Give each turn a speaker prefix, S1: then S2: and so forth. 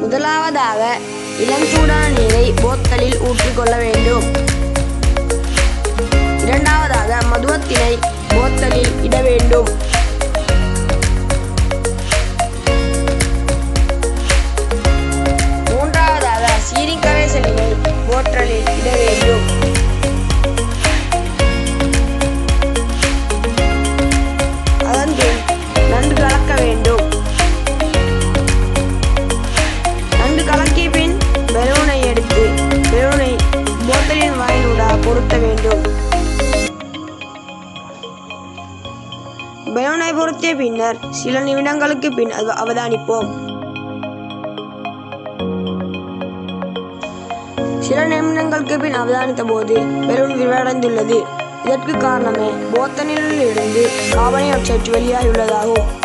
S1: முதலாவதாக இளஞ்சூடான நீரை போத்தலில் ஊற்றிக்கொள்ள வேண்டும் இரண்டாவதாக மதுவத்தினை போத்தலில் இட வேண்டும் மூன்றாவதாக சீனிக்கரைசலினை போற்றலில் இட வேண்டும் அதன் பின் நன்கு கலக்க வேண்டும் நன்கு கலக்கிய பின் பெலூனை எடுத்து பெலூனை போத்தலின் வாயிலூடாக பொருத்த வேண்டும் பெலூனை பொருத்திய பின்னர் சில நிமிடங்களுக்கு பின் அது அவதானிப்போம் சில நிமிடங்களுக்கு பின் அவதானித்த போது பெலூன் விரிவடைந்துள்ளது இதற்கு காரணமே போத்தலில் இருந்து கார்பன் டை ஆக்சைடு வெளியாகியுள்ளதாகும்